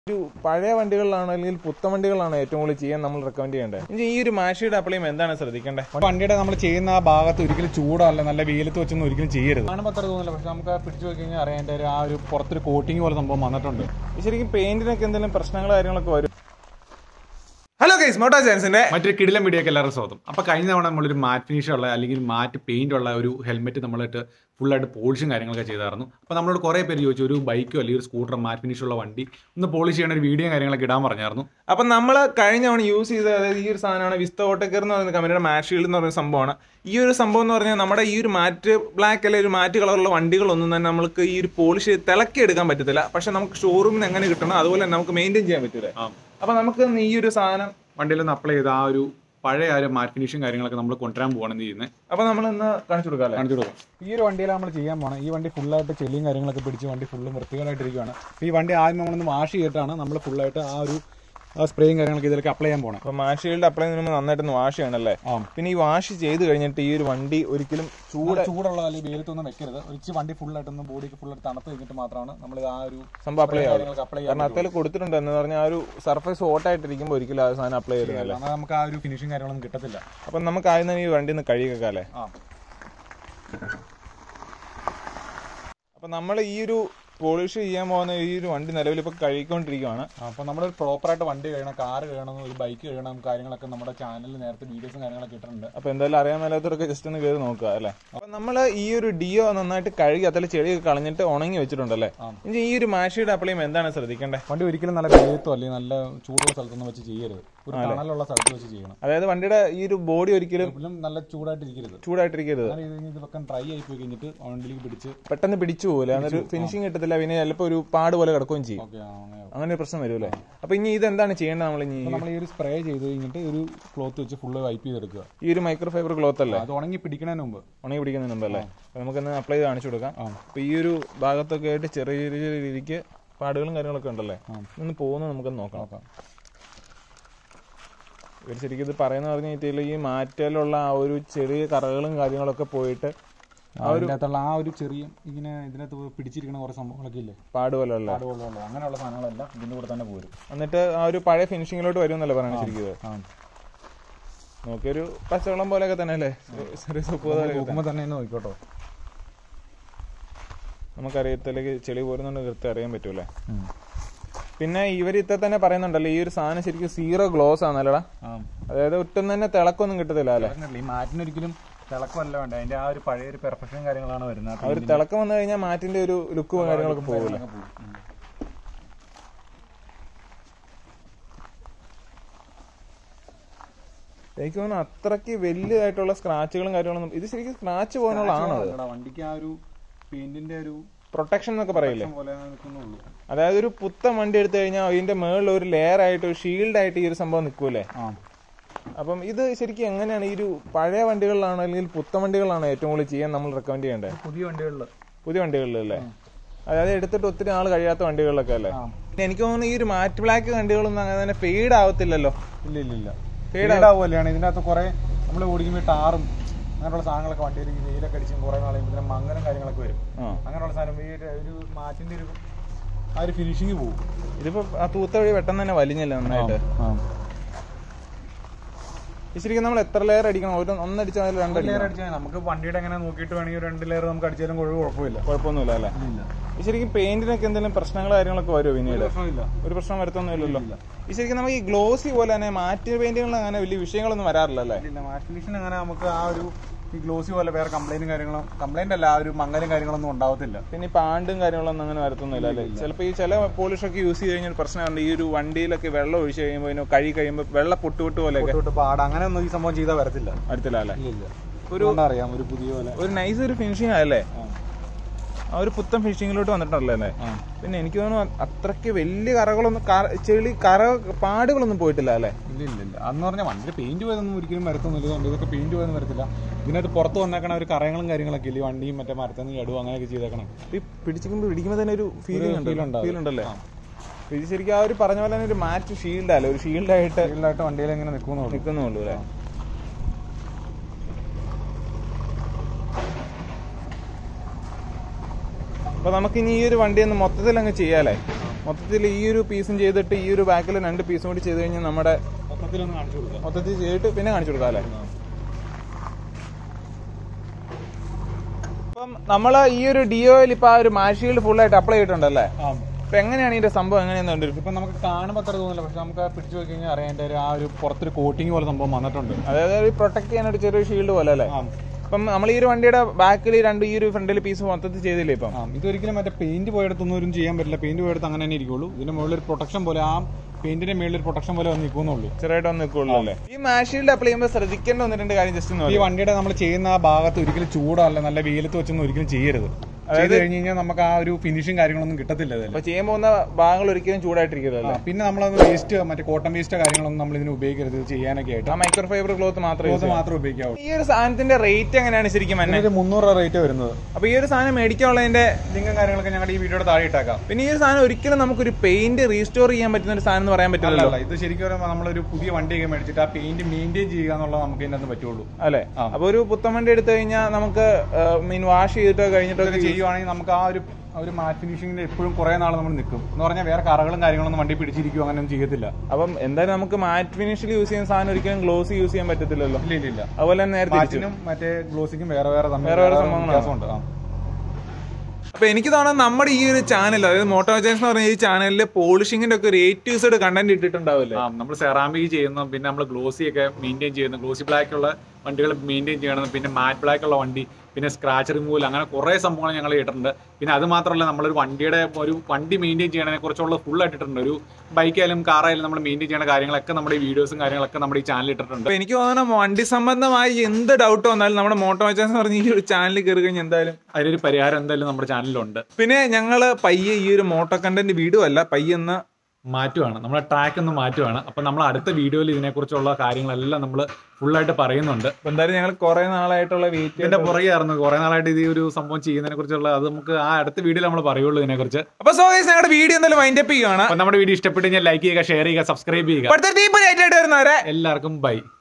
ഒരു പഴയ വണ്ടികളിലാണോ അല്ലെങ്കിൽ പുത്തൻ വണ്ടികളാണോ ഏറ്റവും കൂടുതൽ ചെയ്യാൻ നമ്മൾ റെക്കമെൻഡ് ചെയ്യേണ്ടത് ഇനി ഈ ഒരു മാഷിയുടെ അപ്ലൈ എന്താണ് ശ്രദ്ധിക്കേണ്ടത് വണ്ടിയുടെ നമ്മൾ ചെയ്യുന്ന ആ ഭാഗത്ത് ഒരിക്കലും ചൂടോ അല്ല നല്ല വെയിലത്ത് വെച്ചൊന്നും ഒരിക്കലും ചെയ്യരുത് കാണുമ്പോൾ അത്ര തോന്നില്ല പക്ഷെ നമുക്ക് പിടിച്ചു നോക്കി കഴിഞ്ഞാൽ അറിയാൻ അതിന്റെ ഒരു ആ ഒരു പുറത്തൊരു കോട്ടിങ് പോലെ സംഭവം വന്നിട്ടുണ്ട് ശരിക്കും പെയിന്റിനൊക്കെ എന്തെങ്കിലും പ്രശ്നങ്ങൾ കാര്യങ്ങളൊക്കെ വരും ഹലോ ഗൈസ് മോട്ടോ ചാൻസിന്റെ മറ്റൊരു കിടിലം വീഡിയോക്ക് എല്ലാവരും സ്വാഗതം അപ്പോൾ കഴിഞ്ഞ തവണ നമ്മളൊരു മാറ്റ് ഫിനിഷ് ഉള്ള അല്ലെങ്കിൽ മാറ്റ് പെയിന്റ് ഉള്ള ഒരു ഹെൽമെറ്റ് നമ്മളിട്ട് ഫുള്ളായിട്ട് പോളിഷും കാര്യങ്ങളൊക്കെ ചെയ്തായിരുന്നു അപ്പോൾ നമ്മളോട് കുറേ പേര് ചോദിച്ചു ഒരു ബൈക്കോ അല്ലെങ്കിൽ ഒരു സ്കൂട്ടർ മാറ്റ് ഫിനിഷ് ഉള്ള വണ്ടി ഒന്ന് പോളിഷ് ചെയ്യണ ഒരു വീഡിയോ കാര്യങ്ങളൊക്കെ ഇടാൻ പറഞ്ഞായിരുന്നു അപ്പൊ നമ്മൾ കഴിഞ്ഞ തവണ യൂസ് ചെയ്ത അതായത് ഈ ഒരു സാധനമാണ് വിസ്ത ഓട്ടക്കർ എന്ന് പറയുന്ന കമ്പനിയുടെ മാറ്റ് ഷീൽഡ് എന്ന് പറയുന്ന സംഭവമാണ് ഈ ഒരു സംഭവം എന്ന് പറഞ്ഞാൽ നമ്മുടെ ഈ ഒരു മാറ്റ് ബ്ലാക്ക് അല്ലെങ്കിൽ ഒരു മാറ്റ് കളറുള്ള വണ്ടികളൊന്നും തന്നെ നമുക്ക് ഈ ഒരു പോളിഷ് ചെയ്ത് തിളക്കി എടുക്കാൻ പറ്റത്തില്ല പക്ഷെ നമുക്ക് ഷോറൂമിൽ നിന്ന് എങ്ങനെ കിട്ടണം അതുപോലെ തന്നെ നമുക്ക് മെയിൻറ്റെയിൻ ചെയ്യാൻ പറ്റൂലേ ആ. അപ്പൊ നമുക്ക് ഇന്ന് ഈ ഒരു സാധനം വണ്ടിയിലൊന്ന് അപ്ലൈ ചെയ്ത ആ ഒരു പഴയ ആ ഒരു മാറ്റ് ഫിനിഷും കാര്യങ്ങളൊക്കെ നമ്മൾ കൊണ്ടുവരാൻ പോവാണ് ചെയ്യുന്നത് അപ്പൊ നമ്മൾ ഇന്ന് കാണിച്ചു കൊടുക്കാം അല്ലേ കാണിച്ചു കൊടുക്കാം ഈ ഒരു വണ്ടിയിലാണ് നമ്മൾ ചെയ്യാൻ പോകണം ഈ വണ്ടി ഫുള്ളായിട്ട് ചെളിയും കാര്യങ്ങളൊക്കെ പിടിച്ച് വണ്ടി ഫുള്ളും വൃത്തികേടായിട്ടിരിക്കുകയാണ് അപ്പോൾ ഈ വണ്ടി ആദ്യം നമ്മളൊന്ന് വാഷ് ചെയ്തിട്ടാണ് നമ്മൾ ഫുള്ളായിട്ട് ആ ഒരു സ്പ്രേയും കാര്യങ്ങളൊക്കെ ഇതിലേക്ക് അപ്ലൈ ചെയ്യാൻ പോകണം അപ്പൊ മാറ്റ് ഷീൽഡ് അപ്ലൈ ചെയ്യുമ്പോൾ നന്നായിട്ട് ഒന്ന് വാഷ് ചെയ്യണല്ലേ ആ പിന്നെ ഈ വാഷ് ചെയ്ത് കഴിഞ്ഞിട്ട് ഈ ഒരു വണ്ടി ഒരിക്കലും ചൂട് ചൂട് ചൂടുള്ള അല്ലെങ്കിൽ വെയിലത്തൊന്നും വെക്കരുത് ഒരിച്ച് വണ്ടി ഫുള്ളായിട്ടൊന്ന് ബോഡിക്ക് ഫുള്ളായിട്ട് തണുത്ത് കഴിഞ്ഞിട്ട് മാത്രമാണ് നമ്മൾ ആ ഒരു സംഭവം അപ്ലൈ ആവും കാര്യങ്ങളൊക്കെ അപ്ലൈ ചെയ്യാൻ കാരണം അത്തേൽ കൊടുത്തിട്ടുണ്ട് എന്ന് പറഞ്ഞാൽ ആ ഒരു സർഫേസ് ഓട്ടായിട്ടിരിക്കുമ്പോൾ ഒരിക്കലും ആ സാധനം അപ്ലൈ ചെയ്യുന്നില്ല എന്നാൽ നമുക്ക് ആ ഒരു ഫിനിഷിങ് കാര്യങ്ങളൊന്നും കിട്ടത്തില്ല അപ്പൊ നമുക്ക് ആദ്യം തന്നെ ഈ വണ്ടി ഒന്ന് കഴുകിക്കാല്ലേ ആ അപ്പൊ നമ്മൾ ഈ ഒരു പോളിഷ് ചെയ്യാൻ പോകുന്ന ഈ ഒരു വണ്ടി നിലവിൽ ഇപ്പൊ കഴുകിക്കൊണ്ടിരിക്കുകയാണ് അപ്പോൾ നമ്മളൊരു പ്രോപ്പറായിട്ട് വണ്ടി കഴിയണം കാർ കഴിയണം ഒരു ബൈക്ക് കഴിയണം കാര്യങ്ങളൊക്കെ നമ്മുടെ ചാനലിൽ നേരത്തെ വീഡിയോസും കാര്യങ്ങളൊക്കെ ഇട്ടിട്ടുണ്ട് അപ്പൊ എന്തായാലും അറിയാൻ മേലാത്തവരൊക്കെ ജസ്റ്റ് ഒന്ന് കയറി നോക്കുക അല്ലേ അപ്പൊ നമ്മൾ ഈ ഒരു ഡിയോ നന്നായിട്ട് കഴുകി അതിൽ ചെളിയൊക്കെ കളഞ്ഞിട്ട് ഉണങ്ങി വെച്ചിട്ടുണ്ടല്ലേ ആ. ഇനി ഈ ഒരു മാഷിയുടെ അപ്ലൈ എന്താണ് ശ്രദ്ധിക്കേണ്ടത് വണ്ടി ഒരിക്കലും നല്ല വെയിലത്തോ അല്ലെങ്കിൽ നല്ല ചൂടുള്ള സ്ഥലത്തൊന്നും വെച്ച് ചെയ്യരുത് ഒരു തണലുള്ള സ്ഥലത്ത് വെച്ച് ചെയ്യണം അതായത് വണ്ടിയുടെ ഈ ഒരു ബോഡി ഒരിക്കലും ഒരിക്കലും നല്ല ചൂടായിട്ടിരിക്കരുത് ചൂടായിട്ടിരിക്കരുത് അങ്ങനെ ഇത് കഴിഞ്ഞ് ഇത് വെക്കാൻ ഡ്രൈ ആയി പോയി കഴിഞ്ഞിട്ട് വണ്ടിയിലേക്ക് പിടിച്ച് പെട്ടെന്ന് പിടിച്ചു പോകില്ല അതൊരു ഫിനിഷിങ് കിട്ടത്തില്ല പിന്നെ ചിലപ്പോൾ ഒരു പാട് പോലെ കിടക്കുകയും ചെയ്യും ഓക്കെ അങ്ങനെ അങ്ങനെ ഒരു പ്രശ്നം വരൂലേ അപ്പൊ ഇനി ഇത് എന്താണ് ചെയ്യേണ്ടത് നമ്മൾ ഇനി നമ്മൾ ഈ ഒരു സ്പ്രേ ചെയ്ത് കഴിഞ്ഞിട്ട് ഒരു ക്ലോത്ത് വെച്ച് ഫുള്ള് വൈപ്പ് ചെയ്തെടുക്കുക ഈ ഒരു മൈക്രോ ഫൈബർ ക്ലോത്ത് അല്ലേ അത് ഉണങ്ങി പിടിക്കുന്നതിന് മുമ്പ് ഉണങ്ങി പിടിക്കുന്നതിന് മുമ്പ് അല്ലേ അപ്പൊ നമുക്കൊന്ന് അപ്ലൈ ചെയ്ത് കാണിച്ചു കൊടുക്കാം ആ. അപ്പൊ ഈ ഒരു ഭാഗത്തൊക്കെ ആയിട്ട് ചെറിയ ചെറിയ രീതിക്ക് പാടുകളും കാര്യങ്ങളൊക്കെ ഉണ്ടല്ലേ ആ. ഒന്ന് പോകുന്നത് നമുക്കൊന്ന് നോക്കാം നോക്കാം ഇവർ ശരിക്കും ഇത് പറയുന്ന പറഞ്ഞു കഴിഞ്ഞാൽ ഈ മാറ്റലുള്ള ആ ഒരു ചെറിയ കറകളും കാര്യങ്ങളൊക്കെ പോയിട്ട് അതിൻ്റെ അകത്തുള്ള ആ ഒരു ചെറിയ ഇങ്ങനെ ഇതിനകത്ത് പിടിച്ചിരിക്കുന്ന കുറേ സംഭവങ്ങളൊക്കെ ഇല്ലേ പാട് പോലെ ഉള്ള പാടുകളുള്ള അങ്ങനെയുള്ള സാധനങ്ങളെല്ലാം ഇതിൻ്റെ കൂടെ തന്നെ പോരും എന്നിട്ട് ആ ഒരു പഴയ ഫിനിഷിങ്ങിലോട്ട് വരും എന്നല്ലേ പറയുന്നത് ശരിക്കും ഇത് ആ നോക്കിയൊരു പച്ചവെള്ളം പോലെയൊക്കെ തന്നെ അല്ലേ ചെറിയ സൂപ്പ് പോലെ നോക്കുമ്പോൾ തന്നെ ഒന്ന് നോക്കിക്കോട്ടോ നമുക്കറിയത്തിലേക്ക് ചെളി പോരുന്നുണ്ട് കൃത്യം അറിയാൻ പറ്റൂലേ പിന്നെ ഇവർ ഇത്ര തന്നെ പറയുന്നുണ്ടല്ലോ ഈ ഒരു സാധനം ശരിക്കും സീറോ ഗ്ലോസ് ആണല്ലടാ ആ അതായത് ഒട്ടും തന്നെ തിളക്കൊന്നും കിട്ടത്തില്ല അല്ലേ പറഞ്ഞില്ലേ, ഈ മാറ്റിനൊരിക്കലും തിളക്കമല്ല വേണ്ട അതിന്റെ ആ ഒരു പഴയ ഒരു പെർഫെക്ഷൻ കാര്യങ്ങളാണ് വരുന്നത് ആ ഒരു തിളക്കം വന്നു കഴിഞ്ഞാൽ മാറ്റിന്റെ ഒരു ലുക്കും കാര്യങ്ങളൊക്കെ പോകില്ല ഉം. എനിക്ക് തോന്നുന്നു അത്രയ്ക്ക് വലിയതായിട്ടുള്ള സ്ക്രാച്ചുകളും കാര്യങ്ങളൊന്നും ഇത് ശരിക്കും സ്ക്രാച്ച് പോകാനുള്ളതാണോ അത് അല്ലടാ, വണ്ടിക്ക് ആ ഒരു പെയിന്റിന്റെ ഒരു പ്രൊട്ടക്ഷൻ എന്നൊക്കെ പറയില്ലേ പോലെ നിൽക്കുന്നുള്ളൂ അതായത് ഒരു പുത്തൻ വണ്ടി എടുത്തു കഴിഞ്ഞാൽ അതിന്റെ മുകളിൽ ഒരു ലെയർ ആയിട്ട് ഒരു ഷീൽഡ് ആയിട്ട് ഈ ഒരു സംഭവം നിൽക്കൂലേ ആ അപ്പം ഇത് ശരിക്കും എങ്ങനെയാണ് ഈ ഒരു പഴയ വണ്ടികളിലാണോ അല്ലെങ്കിൽ പുത്തൻ വണ്ടികളാണോ ഏറ്റവും കൂടുതൽ ചെയ്യാൻ നമ്മൾ റെക്കമെൻഡ് ചെയ്യേണ്ടത് പുതിയ വണ്ടികളിൽ പുതിയ വണ്ടികളിലല്ലേ അതായത് എടുത്തിട്ട് ഒത്തിരി നാൾ കഴിയാത്ത വണ്ടികളിലൊക്കെ അല്ലേ ആ. പിന്നെ എനിക്ക് തോന്നുന്നു ഈ ഒരു മാറ്റ് ബ്ലാക്ക് വണ്ടികളൊന്നും അങ്ങനെ തന്നെ ഫെയ്ഡ് ആവത്തില്ലല്ലോ ഇല്ല ഇല്ല ഇല്ല Fade ഫീഡാവുമല്ലാണ് ഇതിന്റെ അകത്ത് കുറെ നമ്മൾ ഓടിക്കുമ്പോൾ ടാറും അങ്ങനെയുള്ള സാധനങ്ങളൊക്കെ വണ്ടിയിൽ ഈ വെയിലൊക്കെ അടിച്ചും കുറെ നാളെ കഴിയുമ്പോൾ മങ്ങലും കാര്യങ്ങളൊക്കെ വരും ആ അങ്ങനെയുള്ള സാധനം ഈ ഒരു ഒരു മാറ്റിന്റെ ഒരു ആ ഒരു ഫിനിഷിങ് പോകും ഇതിപ്പോ ആ തൂത്ത വഴി പെട്ടെന്ന് തന്നെ വലിഞ്ഞല്ലേ നന്നായിട്ട് ഇത് ശരിക്കും നമ്മൾ എത്ര ലെയർ അടിക്കണം ഒരു ഒന്നടിച്ചാൽ അതിൽ ലെയർ രണ്ടടിക്കണം അടിച്ചാൽ നമുക്ക് വണ്ടിയുടെ എങ്ങനെ നോക്കിയിട്ട് വേണമെങ്കിൽ രണ്ട് ലെയർ നമുക്ക് അടിച്ചാലും കുഴപ്പം കുഴപ്പമില്ല കുഴപ്പമൊന്നുമില്ല അല്ലേ ഇല്ല ഇത് ശരിക്കും പെയിന്റിനൊക്കെ എന്തെങ്കിലും പ്രശ്നങ്ങൾ കാര്യങ്ങളൊക്കെ വരുമോ പിന്നീട് പ്രശ്നമില്ല ഒരു പ്രശ്നം വരുത്തൊന്നുമില്ലല്ലോ ഈ ശരിക്കും നമുക്ക് ഈ ഗ്ലോസി പോലെ തന്നെ മാറ്റ് പെയിന്റുകളിൽ അങ്ങനെ വലിയ വിഷയങ്ങളൊന്നും വരാറില്ല അല്ലേ ഇല്ല മാറ്റ് ഫിനിഷിന് അങ്ങനെ നമുക്ക് ആ ഒരു ഈ ഗ്ലോസി പോലെ വേറെ കംപ്ലൈന്റും കാര്യങ്ങളും കംപ്ലൈന്റ് അല്ല ആ ഒരു മങ്ങലും കാര്യങ്ങളൊന്നും ഉണ്ടാവത്തില്ല പിന്നെ ഈ പാണ്ടും കാര്യങ്ങളൊന്നും അങ്ങനെ വരത്തൊന്നുമില്ല അല്ലേ ചിലപ്പോൾ ഈ ചില പോളിഷ് ഒക്കെ യൂസ് ചെയ്ത് കഴിഞ്ഞാൽ പ്രശ്നമുണ്ട് ഈ ഒരു വണ്ടിയിലൊക്കെ വെള്ളം ഒഴിച്ച് കഴിയുമ്പോൾ ഇതിന് കഴുകി കഴിയുമ്പോൾ വെള്ള പൊട്ടുപൊട്ട് പോലെയൊക്കെ തൊട്ട് പാട് അങ്ങനെ ഒന്നും ഈ സംഭവം ചെയ്താൽ വരത്തില്ല വരത്തില്ല അല്ലേ ഇല്ല ഒരു അറിയാം ഒരു പുതിയ പോലെ ഒരു നൈസ് ഒരു ഫിനിഷിംഗ് ആയല്ലേ ആ ഒരു പുത്തൻ ഫിനിഷിങ്ങിലോട്ട് വന്നിട്ടുണ്ടല്ലേ അല്ലേ പിന്നെ എനിക്ക് തോന്നുന്നു അത്രയ്ക്ക് വലിയ കറകളൊന്നും കറ- ചെളി കറ പാടുകളൊന്നും പോയിട്ടില്ല അല്ലേ ഇല്ല ഇല്ല ഇല്ല അന്ന് പറഞ്ഞാൽ വണ്ടിയുടെ പെയിന്റ് പോയതൊന്നും ഒരിക്കലും വരത്തൊന്നുമില്ല ഇതുകൊണ്ട് ഇതൊക്കെ പെയിന്റ് പോയതൊന്നും വരത്തില്ല ഇതിനകത്ത് പുറത്ത് വന്നേക്കണ ഒരു കറങ്ങളും കാര്യങ്ങളൊക്കെ ഇല്ലേ വണ്ടിയും മറ്റേ മരത്തുനിന്ന് ചടുവും അങ്ങനെയൊക്കെ ചെയ്തേക്കണം ഈ പിടിച്ചിരിക്കുമ്പോൾ പിടിക്കുമ്പോൾ തന്നെ ഒരു ഫീലിംഗ് ഉണ്ട് feel ഉണ്ടാവും. ഫീൽ ഉണ്ടല്ലേ ഇത് ശരിക്കും ആ ഒരു പറഞ്ഞ പോലെ തന്നെ ഒരു മാറ്റ് ഷീൽഡ് അല്ലേ ഒരു ഷീൽഡ് ആയിട്ട് ഫീൽഡായിട്ട് വണ്ടിയിൽ എങ്ങനെ നിൽക്കുന്നുള്ളൂ നിൽക്കുന്നുള്ളൂ അല്ലേ അപ്പൊ നമുക്ക് ഇനി ഈ ഒരു വണ്ടി ഒന്ന് മൊത്തത്തിൽ അങ്ങ് ചെയ്യാലേ മൊത്തത്തിൽ ഈ ഒരു പീസും ചെയ്തിട്ട് ഈ ഒരു ബാക്കിൽ രണ്ട് പീസും കൂടി ചെയ്ത് കഴിഞ്ഞാൽ നമ്മുടെ മൊത്തത്തിലൊന്ന് കാണിച്ചു കൊടുക്കാം മൊത്തത്തിൽ ചെയ്തിട്ട് പിന്നെ കാണിച്ചു കൊടുക്കാം അല്ലേ അപ്പം നമ്മൾ ഈ ഒരു ഡിയോയിൽ ഇപ്പൊ ആ ഒരു മാഷീൽഡ് ഫുൾ ആയിട്ട് അപ്ലൈ ചെയ്തിട്ടുണ്ടല്ലേ ആ അപ്പൊ എങ്ങനെയാണ് ഇതിന്റെ സംഭവം എങ്ങനെയാന്ന് കണ്ടിരിക്കും ഇപ്പൊ നമുക്ക് കാണുമ്പോൾ അത്ര തോന്നില്ല പക്ഷെ നമുക്ക് പിടിച്ചു നോക്കി കഴിഞ്ഞാൽ അറിയാൻ അതിന്റെ ഒരു ആ ഒരു പുറത്തൊരു കോട്ടിങ് പോലെ സംഭവം വന്നിട്ടുണ്ട് അതായത് പ്രൊട്ടക്ട് ചെയ്യാൻ ഒരു ചെറിയ ഷീൽഡ് പോലെ അല്ലേ ആ അപ്പം നമ്മൾ ഈ ഒരു വണ്ടിയുടെ ബാക്കിൽ രണ്ട് ഈ ഒരു ഫ്രണ്ടിൽ പീസ് മൊത്തത്തിൽ ചെയ്തില്ലേ ഇപ്പം ആ ഇതൊരിക്കലും മറ്റേ പെയിന്റ് പോയെടുത്തൊന്നും ഒരു ചെയ്യാൻ പറ്റില്ല പെയിന്റ് പോയെടുത്ത് അങ്ങനെ തന്നെ ഇരിക്കുള്ളൂ ഇതിന്റെ മുകളിൽ ഒരു പ്രൊട്ടക്ഷൻ പോലെ ആ പെയിന്റിന്റെ മുകളിൽ ഒരു പ്രൊട്ടക്ഷൻ പോലെ വന്ന് നിൽക്കുന്നുള്ളൂ ചെറുതായിട്ട് ഒന്ന് നിൽക്കുള്ളൂ അല്ലേ ഈ മാഷീൽഡ് അപ്ലൈ ചെയ്യുമ്പോൾ ശ്രദ്ധിക്കേണ്ട ഒന്ന് രണ്ട് കാര്യം ജസ്റ്റ് ഒന്ന് ഈ വണ്ടിയുടെ നമ്മൾ ചെയ്യുന്ന ആ ഭാഗത്ത് ഒരിക്കലും ചൂടല്ല നല്ല വെയിലത്ത് വെച്ചൊന്നും ഒരിക്കലും ചെയ്യരുത് ചെയ്ത് കഴിഞ്ഞ് കഴിഞ്ഞാൽ നമുക്ക് ആ ഒരു ഫിനിഷും കാര്യങ്ങളൊന്നും കിട്ടത്തില്ല ഇതിൽ അപ്പൊ ചെയ്യാൻ പോകുന്ന ഭാഗങ്ങൾ ഒരിക്കലും ചൂടായിട്ടിരിക്കുന്നത് അല്ലേ പിന്നെ നമ്മളത് വേസ്റ്റ് മറ്റേ കോട്ടൺ വേസ്റ്റ് കാര്യങ്ങളൊന്നും നമ്മൾ ഇതിന് ഉപയോഗിക്കരുത് ഇത് ചെയ്യാനൊക്കെ ആയിട്ട് ആ മൈക്രോ ഫൈബർ ക്ലോത്ത് മാത്രമേ use അത് ചെയ്യാവൂ. മാത്രമേ ഉപയോഗിക്കാവൂ ഈ ഒരു സാധനത്തിന്റെ റേറ്റ് എങ്ങനെയാണ് ശരിക്കും തന്നെ ഇതിനൊരു മുന്നൂറ് രൂപ റേറ്റ് വരുന്നത് അപ്പൊ ഈ ഒരു സാധനം മേടിക്കാനുള്ളതിന്റെ ലിങ്കും കാര്യങ്ങളൊക്കെ ഞങ്ങളുടെ ഈ വീഡിയോയുടെ താഴെ ഇട്ടേക്കാം പിന്നെ ഈ ഒരു സാധനം ഒരിക്കലും നമുക്കൊരു പെയിന്റ് റീസ്റ്റോർ ചെയ്യാൻ പറ്റുന്ന ഒരു സാധനം എന്ന് പറയാൻ പറ്റില്ലല്ലോ അല്ല ഇത് ശരിക്കും പറയുമ്പോൾ നമ്മളൊരു പുതിയ വണ്ടിയൊക്കെ മേടിച്ചിട്ട് ആ പെയിന്റ് മെയിൻറ്റെയിൻ ചെയ്യുക എന്നുള്ളത് നമുക്ക് ഇതിനകത്ത് പറ്റുള്ളൂ അല്ലെ ആ. അപ്പൊ ഒരു പുത്തൻ വണ്ടി എടുത്തു കഴിഞ്ഞാൽ നമുക്ക് മീൻ വാഷ് ചെയ്തിട്ടോ കഴിഞ്ഞിട്ടോ ഇതൊക്കെ ചെയ്യുവാണെങ്കിൽ നമുക്ക് ആ ഒരു ആ ഒരു മാറ്റ് ഫിനിഷിംഗിൽ എപ്പോഴും കുറെ നാൾ നമ്മൾ നിൽക്കും എന്ന് പറഞ്ഞാൽ വേറെ കറകളും കാര്യങ്ങളൊന്നും വണ്ടി പിടിച്ചിരിക്കും അങ്ങനെയൊന്നും ചെയ്യത്തില്ല അപ്പം എന്തായാലും നമുക്ക് മാറ്റ് ഫിനിഷിൽ യൂസ് ചെയ്യുന്ന സാധനം ഒരിക്കലും ഗ്ലോസ് യൂസ് ചെയ്യാൻ പറ്റത്തില്ലല്ലോ ഇല്ല ഇല്ല ഇല്ല അതുപോലെ തന്നെ നേരത്തെ തിരിച്ചു. മാറ്റിനും മറ്റേ ഗ്ലോസിക്കും വേറെ വേറെ തമ്മിൽ വേറെ വേറെ സംഭവങ്ങളാണ്. വ്യത്യാസമുണ്ട് ആ. അപ്പൊ എനിക്ക് തോന്നുന്നത് നമ്മുടെ ഈ ഒരു ചാനൽ അതായത് മോട്ടോ ജെൻസ് എന്ന് പറഞ്ഞ ഈ ചാനലിൽ പോളിഷിങ്ങിന്റെ ഒക്കെ ഒരു ഏറ്റവും കണ്ടന്റ് ഇട്ടിട്ടുണ്ടാവില്ലേ ആ നമ്മൾ സെറാമിക് ചെയ്യുന്നു പിന്നെ നമ്മൾ ഗ്ലോസി ഒക്കെ മെയിൻറ്റെയിൻ ചെയ്യുന്നു ഗ്ലോസി ബ്ലാക്ക് ഉള്ള വണ്ടികൾ മെയിൻറ്റെയിൻ ചെയ്യണം പിന്നെ മാറ്റ് ബ്ലാക്ക് ഉള്ള വണ്ടി പിന്നെ സ്ക്രാച്ച് റിമൂവൽ അങ്ങനെ കുറേ സംഭവങ്ങൾ ഞങ്ങൾ ഇട്ടിട്ടുണ്ട് പിന്നെ അത് മാത്രമല്ല നമ്മളൊരു വണ്ടിയുടെ ഒരു വണ്ടി മെയിൻറ്റെയിൻ ചെയ്യണതിനെ കുറിച്ചുള്ള ഫുൾ ആയിട്ട് ഇട്ടിട്ടുണ്ട് ഒരു ബൈക്കായാലും കാറായാലും നമ്മൾ മെയിൻറ്റെയിൻ ചെയ്യുന്ന കാര്യങ്ങളൊക്കെ നമ്മുടെ ഈ വീഡിയോസും കാര്യങ്ങളൊക്കെ നമ്മുടെ ഈ ചാനലിൽ ഇട്ടിട്ടുണ്ട് അപ്പൊ എനിക്ക് തോന്നുന്നു വണ്ടി സംബന്ധമായി എന്ത് ഡൗട്ട് വന്നാലും നമ്മുടെ മോട്ടോ ജെൻസ് എന്ന് പറഞ്ഞ ഈ ഒരു ചാനലിൽ കയറി കഴിഞ്ഞാൽ എന്തായാലും അതിനൊരു പരിഹാരം എന്തായാലും നമ്മുടെ ചാനലിലുണ്ട് പിന്നെ ഞങ്ങള് പയ്യെ ഈ ഒരു മോട്ടോ കണ്ടന്റ് വീടുമല്ല പയ്യെ എന്ന് മാറ്റുവാണ് നമ്മുടെ ട്രാക്ക് ഒന്ന് മാറ്റുവാണ് അപ്പം നമ്മൾ അടുത്ത വീഡിയോയിൽ ഇതിനെക്കുറിച്ചുള്ള കാര്യങ്ങളെല്ലാം നമ്മൾ ഫുള്ളായിട്ട് പറയുന്നുണ്ട് അപ്പൊ എന്തായാലും ഞങ്ങൾ കുറെ നാളായിട്ടുള്ള വെയിറ്റ് ഇതിന്റെ പുറകെയായിരുന്നു കുറെ നാളായിട്ട് ഇത് ഈ ഒരു സംഭവം ചെയ്യുന്നതിനെ കുറിച്ചുള്ള അത് നമുക്ക് ആ അടുത്ത വീഡിയോയിൽ നമ്മൾ പറയുള്ളൂ ഇതിനെക്കുറിച്ച് അപ്പൊ സോ ഗൈസ് ഞങ്ങളുടെ വീഡിയോ എന്തായാലും വൈൻഡ് അപ്പ് ചെയ്യുകയാണ് അപ്പം നമ്മുടെ വീഡിയോ ഇഷ്ടപ്പെട്ട് കഴിഞ്ഞാൽ ലൈക്ക് ചെയ്യുക ഷെയർ ചെയ്യുക സബ്സ്ക്രൈബ് ചെയ്യുക അടുത്ത ഡീപ്പ് ആയിട്ട് വരുന്നവരെ എല്ലാവർക്കും ബൈ